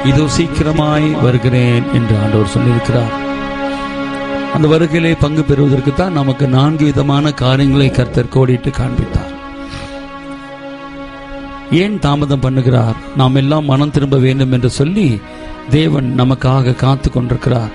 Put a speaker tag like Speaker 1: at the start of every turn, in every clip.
Speaker 1: இதோ சீக்கிரமாய் வருகிறேன் என்று ஆண்டவர் சொல்லியிருக்கிறார் அந்த வருகையிலே பங்கு பெறுவதற்கு தான் நமக்கு நான்கு விதமான காரியங்களை கர்த்தர் கோடிட்டு காண்பித்தார் ஏன் தாமதம் பண்ணுகிறார் நாம் எல்லாம் மனம் திரும்ப வேண்டும் என்று சொல்லி தேவன் நமக்காக காத்து கொண்டிருக்கிறார்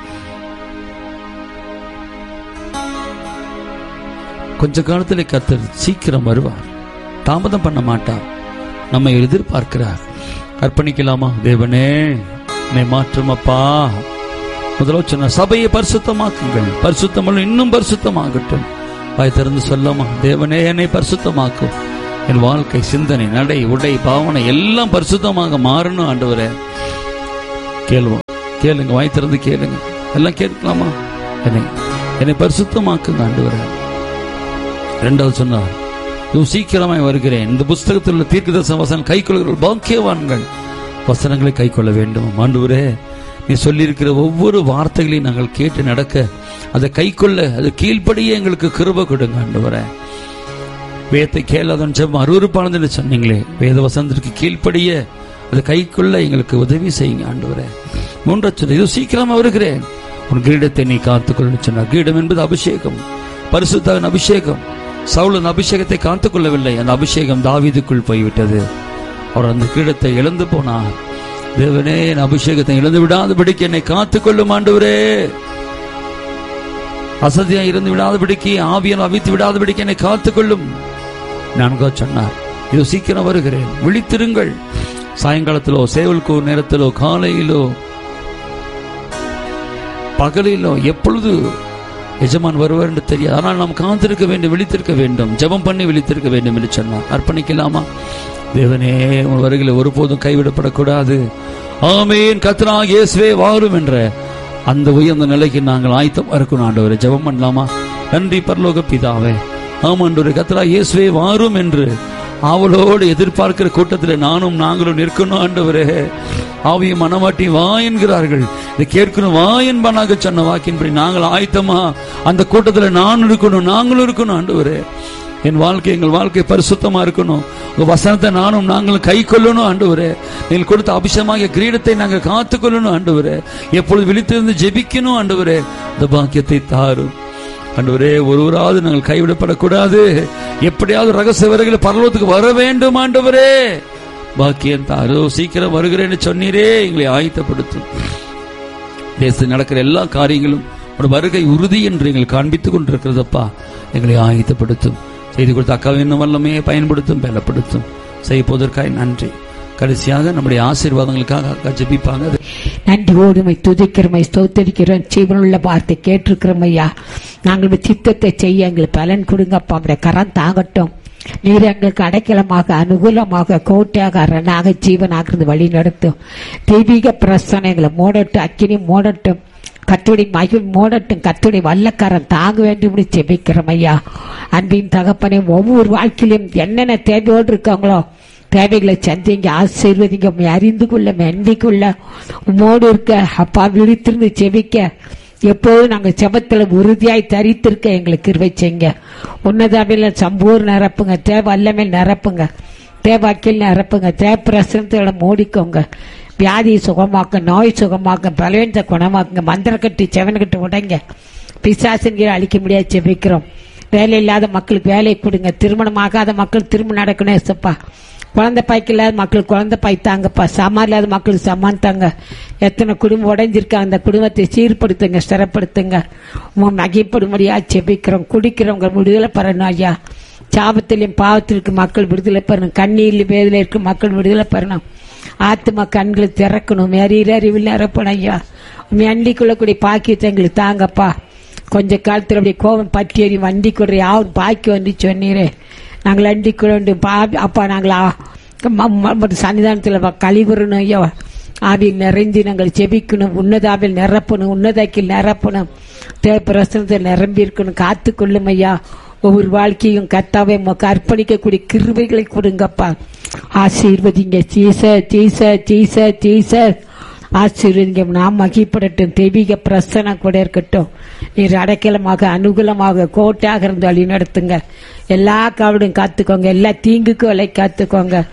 Speaker 1: கொஞ்ச காலத்திலே கர்த்தர் சீக்கிரம் வருவார் தாமதம் பண்ண மாட்டார் நம்மை எதிர்பார்க்கிறார் அர்ப்பணிக்கலாமா தேவனே என்னை மாற்றும் அப்பா முதல்ல சொன்ன சபையை பரிசுத்தமாக்குங்கள் பரிசுத்தம் இன்னும் பரிசுத்தமாகட்டும் வாய் திறந்து சொல்லாமா தேவனே என்னை பரிசுத்தமாக்கும் என் வாழ்க்கை சிந்தனை நடை உடை பாவனை எல்லாம் பரிசுத்தமாக மாறணும் ஆண்டவரே கேளுவோம் கேளுங்க வாய் திறந்து கேளுங்க எல்லாம் கேட்கலாமா என்னை என்னை பரிசுத்தமாக்குங்க ஆண்டவரே இரண்டாவது சொன்னார் இதோ சீக்கிரமாய் வருகிறேன் இந்த புஸ்தகத்தில் உள்ள தீர்க்கதரிசன வசனம் கை கொள்கிற பாக்கியவான்கள் வசனங்களை கை கொள்ள வேண்டும் ஆண்டவரே நீ சொல்லியிருக்கிற ஒவ்வொரு வார்த்தைகளையும் நாங்கள் கேட்டு நடக்க அதை கை கொள்ள அதை கீழ்ப்படியே எங்களுக்கு கிருப கொடுங்க ஆண்டவரே வேதத்தை கேளாதன் ஜெபம் அருவறுப்பானது என்று சொன்னீங்களே வேத வசனத்திற்கு கீழ்ப்படிய அதை கை கொள்ள எங்களுக்கு உதவி செய்யுங்க ஆண்டவரே மூன்றாவது சொன்ன இது சீக்கிரமா வருகிறேன் உன் கிரீடத்தை நீ காத்துக்கொள்ள சொன்னார் கிரீடம் என்பது அபிஷேகம் பரிசுத்தவன் அபிஷேகம் சவுலன் அபிஷேகத்தை காத்துக்கொள்ளவில்லை அந்த அபிஷேகம் தாவீதுக்குள் போய்விட்டது அவர் அந்த கிரீடத்தை இழந்து போனார் தேவனே என் அபிஷேகத்தை இழந்து விடாதபடிக்கு என்னை காத்துக்கொள்ளும் ஆண்டவரே அசதியா இருந்து விடாதபடிக்கு ஆவியால் அவித்து விடாதபடிக்கு என்னை காத்துக்கொள்ளும் நான்கா சொன்னார் இது சீக்கிரம் வருகிறேன் விழித்திருங்கள் சாயங்காலத்திலோ சேவல்கோ நேரத்திலோ காலையிலோ பகலிலோ எப்பொழுது எஜமான் வருவார் என்று தெரியாது ஆனால் நாம் காத்திருக்க வேண்டும் விழித்திருக்க வேண்டும் ஜெபம் பண்ணி விழித்திருக்க வேண்டும் என்று சொன்னார் அர்ப்பணிக்கலாமா தேவனே உன் வருகையில ஒருபோதும் கைவிடப்படக்கூடாது ஆமேன் கத்ரா இயேசுவே வாரும் என்ற அந்த உயர்ந்த நிலைக்கு நாங்கள் ஆயத்தம் இருக்கணும் ஆண்டவரை ஜெபம் பண்ணலாமா நன்றி பரலோக பிதாவே ஆமாண்டவரே கத்ரா இயேசுவே வாரும் என்று ஆவலோடு எதிர்பார்க்கிற கூட்டத்தில் நானும் நாங்களும் நிற்கணும் ஆண்டவரே ஆவியும் மனவாட்டி வா என்கிறார்கள் இதை கேட்கணும் வா என்பனாக சொன்ன வாக்கின்படி நாங்கள் ஆயத்தமா அந்த கூட்டத்தில் நான் இருக்கணும் நாங்களும் இருக்கணும் ஆண்டவரே என் வாழ்க்கை எங்கள் வாழ்க்கை பரிசுத்தமா இருக்கணும் உங்க வசனத்தை நானும் நாங்களும் கை கொள்ளணும் ஆண்டவரே நீங்கள் கொடுத்த அபிஷேகமாக கிரீடத்தை நாங்கள் காத்து கொள்ளணும் ஆண்டவரே எப்பொழுது விழித்திருந்து ஜெபிக்கணும் ஆண்டவரே இந்த பாக்கியத்தை தாரும் ஆண்டவரே ஒருவராவது நாங்கள் கைவிடப்படக்கூடாது எப்படியாவது ரகசிய வருகிற பரலோகத்துக்கு வர வேண்டும் ஆண்டவரே பாக்கியம் தாரோ சீக்கிரம் வருகிறேன்னு சொன்னீரே எங்களை ஆயத்தப்படுத்தும் தேசத்தில் நடக்கிற எல்லா காரியங்களும் ஒரு வருகை உறுதி என்று எங்களை காண்பித்துக் கொண்டிருக்கிறதப்பா எங்களை ஆயத்தப்படுத்தும் செய்து கொடுத்த அக்காவின் வல்லமே பயன்படுத்தும் பலப்படுத்தும் செய்ய நன்றி கடைசியாக நம்முடைய ஆசீர்வாதங்களுக்காக அக்கா ஜெபிப்பாங்க
Speaker 2: நன்றியோடு மை துதிக்கிறமை ஸ்தோத்தரிக்கிறோம் ஜீவனுள்ள வார்த்தை கேட்டிருக்கிறோம் ஐயா நாங்கள் உம் சித்தத்தை செய்ய எங்களுக்கு பலன் கொடுங்கப்பா உடைய கரம் தாங்கட்டும் நீர் எங்களுக்கு அடைக்கலமாக அனுகூலமாக கோட்டையாக அரணாக ஜீவனாகிறது வழி நடத்தும் தெய்வீக பிரசனை எங்களை மூடட்டும் அக்கினி மூடட்டும் கத்துடி மகிழ் மூடட்டும் கத்துடி வல்லக்காரன் தாங்க வேண்டும் என்று ஜெபிக்கிறோம் ஐயா அன்பின் தகப்பனை ஒவ்வொரு வாழ்க்கையிலும் என்னென்ன தேவையோடு இருக்காங்களோ தேவைகளை சந்திங்க ஆசீர்வதிங்க உம்மை அறிந்து கொள்ள மெண்டிக் கொள்ள உம்மோடு இருக்க அப்பா விழித்திருந்து செபிக்க எப்போதும் நாங்கள் செபத்துல உறுதியாய் தரித்திருக்க எங்களுக்கு கிருபை செய்யுங்க உன்னதாவில் சம்பூர் நிரப்புங்க தேவை அல்லமேல் நிரப்புங்க தேவாக்கில் நிரப்புங்க தேவ பிரசனத்தோட மூடிக்கோங்க வியாதியை சுகமாக்க நோய் சுகமாக்க பலவீனத்தை குணமாக்குங்க மந்திரக்கட்டு செவன்கட்டு உடைங்க பிசாசின் அழிக்க முடியாது செபிக்கிறோம் வேலை இல்லாத மக்களுக்கு வேலையை கொடுங்க திருமணம் ஆகாத மக்கள் திருமணம் நடக்கணும் ஏசப்பா குழந்தை பாய்க்கு இல்லாத மக்களுக்கு குழந்தை பாய் தாங்கப்பா சமான் இல்லாத மக்களுக்கு சமான் தாங்க எத்தனை குடும்பம் உடைஞ்சிருக்காங்க அந்த குடும்பத்தை சீர்படுத்துங்க ஸ்திரப்படுத்துங்க உன் நகைப்படும்படியா செபிக்கிறோம் குடிக்கிறவங்க விடுதலை பெறணும் ஐயா சாபத்திலையும் பாவத்திற்கு மக்கள் விடுதலை பெறணும் கண்ணீரில் வேதில இருக்க மக்கள் விடுதலை பெறணும் ஆத்மா கண்களை திறக்கணும் மேறீர் அறிவில் நிரப்பணும் ஐயா உண்மை அண்டி கொள்ளக்கூடிய பாக்கியத்தை எங்களுக்கு தாங்கப்பா கொஞ்ச காலத்தில் அப்படியே கோபம் பற்றி எறி வண்டி கொடுற யாவும் பாக்கி வந்து சொன்னீரே நாங்கள் அண்டி கொண்டு பா அப்பா நாங்கள் சன்னிதானத்தில் கழிவுறணும் ஐயா ஆவியில் நிறைந்து நாங்கள் செபிக்கணும் உன்னதாவில் நிரப்பணும் உன்னதாக்கில் நிரப்பணும் தேவப்பிரசனத்தில் நிரம்பி இருக்கணும் காத்து கொள்ளும் ஐயா ஒவ்வொரு வாழ்க்கையும் கத்தாவை உமக்கு அர்ப்பணிக்கக்கூடிய கிருபைகளை கொடுங்கப்பா ஆசீர்வதிங்க சீச சீச சீச சீச ஆசீர்வதிங்க நாம் மகிப்படட்டும் தெய்வீக பிரசனம் கூட இருக்கட்டும் நீர் அடைக்கலமாக அனுகூலமாக கோட்டையாக இருந்து வழி நடத்துங்க எல்லா காவடும் காத்துக்கோங்க எல்லா தீங்குக்கும் விலை காத்துக்கோங்க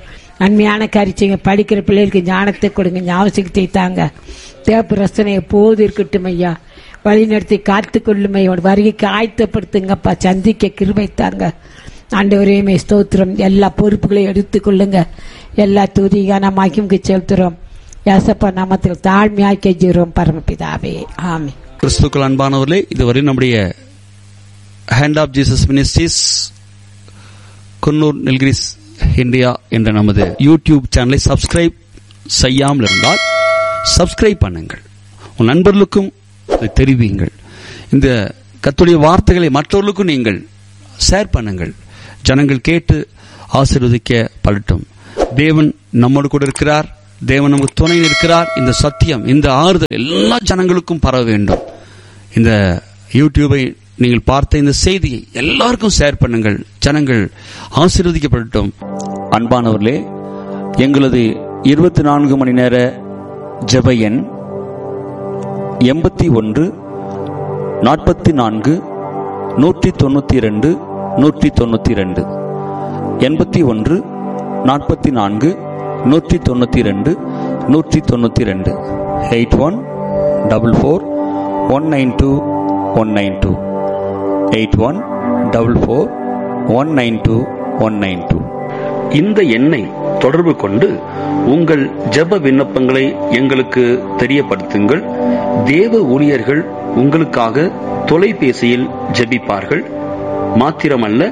Speaker 2: நன்மையான கரிச்சிங்க படிக்கிற பிள்ளைகளுக்கு ஞானத்தை கொடுங்க ஞாபகத்தை தாங்க தேப்பு ரசனை எப்போது இருக்கட்டும் ஐயா வழிநடத்தி காத்து கொள்ளும் ஐயா உன் வருகைக்கு ஆயத்தப்படுத்துங்கப்பா சந்திக்க கிருபை தாங்க ஆண்டவரையுமே ஸ்தோத்திரம் எல்லா பொறுப்புகளையும் எடுத்துக்கொள்ளுங்க எல்லா துதிகான மகிமுக்கு செலுத்துறோம் யாசப்பா நாமத்தில் தாழ்மையாய் கெஞ்சுகிறோம் பரமபிதாவே ஆமே
Speaker 1: கிறிஸ்துக்கள் அன்பானவர்களே இதுவரை நம்முடைய hand of Jesus ministries Coonoor Nilgiris India என்ற நமது யூடியூப் சேனலை சப்ஸ்கிரைப் செய்யாமல் இருந்தால் சப்ஸ்கிரைப் பண்ணுங்கள் உன் நண்பர்களுக்கும் இதை தெரிவியுங்கள் இந்த கத்துடைய வார்த்தைகளை மற்றவர்களுக்கும் நீங்கள் ஷேர் பண்ணுங்கள் ஜனங்கள் கேட்டு ஆசீர்வதிக்க படட்டும் தேவன் நம்மோடு கூட இருக்கிறார் தேவன் நமக்கு துணை இருக்கிறார் இந்த சத்தியம் இந்த ஆறுதல் எல்லா ஜனங்களுக்கும் பரவ வேண்டும் இந்த யூடியூபை நீங்கள் பார்த்த இந்த செய்தியை எல்லாருக்கும் ஷேர் பண்ணுங்கள் ஜனங்கள் ஆசீர்வதிக்கப்படட்டும் அன்பானவர்களே எங்களது இருபத்தி நான்கு மணி நேர ஜெப எண் எண்பத்தி ஒன்று நாற்பத்தி நான்கு நூற்றி தொண்ணூற்றி ரெண்டு நூற்றி தொண்ணூற்றி ரெண்டு எண்பத்தி ஒன்று நாற்பத்தி நான்கு நூற்றி தொண்ணூற்றி ரெண்டு நூற்றி தொண்ணூற்றி ரெண்டு eight one double four one nine two one nine two eight one double four one nine two one nine two
Speaker 3: இந்த எண்ணை தொடர்பு கொண்டு உங்கள் ஜெப விண்ணப்பங்களை எங்களுக்கு தெரியப்படுத்துங்கள் தேவ ஊழியர்கள் உங்களுக்காக தொலைபேசியில் ஜெபிப்பார்கள் மாத்திரமல்ல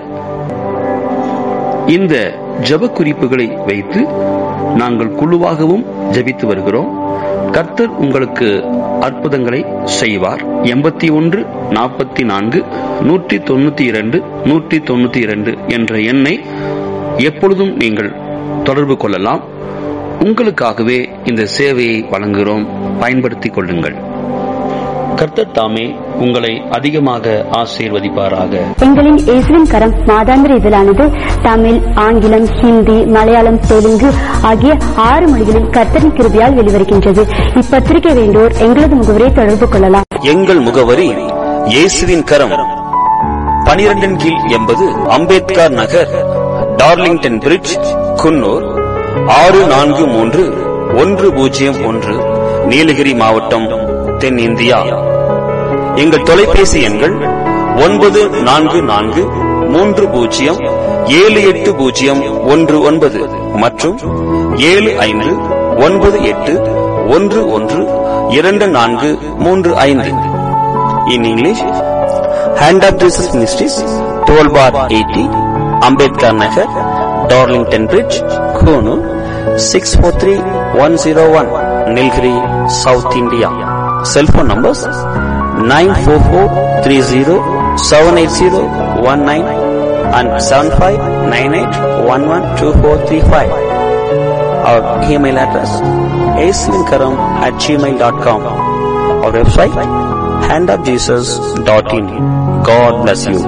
Speaker 3: இந்த ஜெப குறிப்புகளை வைத்து நாங்கள் குழுவாகவும் ஜெபித்து வருகிறோம் கர்த்தர் உங்களுக்கு அற்புதங்களை செய்வார் எண்பத்தி ஒன்று நாற்பத்தி நான்கு நூற்றி தொண்ணூத்தி இரண்டு நூற்றி தொண்ணூத்தி இரண்டு என்ற எண்ணை எப்பொழுதும் நீங்கள் தொடர்பு கொள்ளலாம் உங்களுக்காகவே இந்த சேவையை வழங்குகிறோம் பயன்படுத்திக் கொள்ளுங்கள் கர்த்தர் தாமே உங்களை அதிகமாக ஆசீர்வதிப்பாராக
Speaker 4: எங்களின் இயேசுவின் கரம் மாதாந்திர இதழானது தமிழ் ஆங்கிலம் ஹிந்தி மலையாளம் தெலுங்கு ஆகிய ஆறு மொழிகளில் கர்த்தரின் கிருபியால் வெளிவருகின்றது இப்பத்திரிகை வேண்டோர் எங்களது முகவரியை தொடர்பு கொள்ளலாம்
Speaker 5: எங்கள் முகவரி இயேசுவின் கரம் பனிரெண்டின் கீழ் எண்பது அம்பேத்கர் நகர் டார்லிங்டன் பிரிட்ஜ் குன்னூர் ஆறு நான்கு மூன்று ஒன்று பூஜ்ஜியம் ஒன்று நீலகிரி மாவட்டம் தென்னிந்தியா எங்கள் தொலைபேசி எண்கள் ஒன்பது நான்கு நான்கு மூன்று பூஜ்ஜியம் ஏழு எட்டு பூஜ்ஜியம் ஒன்று ஒன்பது மற்றும் ஏழு ஐந்து ஒன்பது எட்டு ஒன்று ஒன்று இரண்டு நான்கு மூன்று ஐந்து in English hand of Jesus ministries twelve bar eighty Ambedkar Nagar Darlington bridge Coonoor six four three one zero one Nilgiri south India cellphone numbers nine four four three zero seven eight zero one nine and seven five nine eight one one two four three five our email address ஏசுவின்கரம் at gmail dot com our website handofjesus.in. God bless you.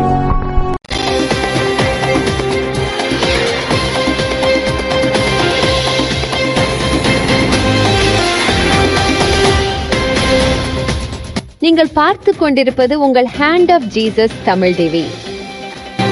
Speaker 6: நீங்கள் பார்த்து கொண்டிருப்பது உங்கள் hand of Jesus Tamil TV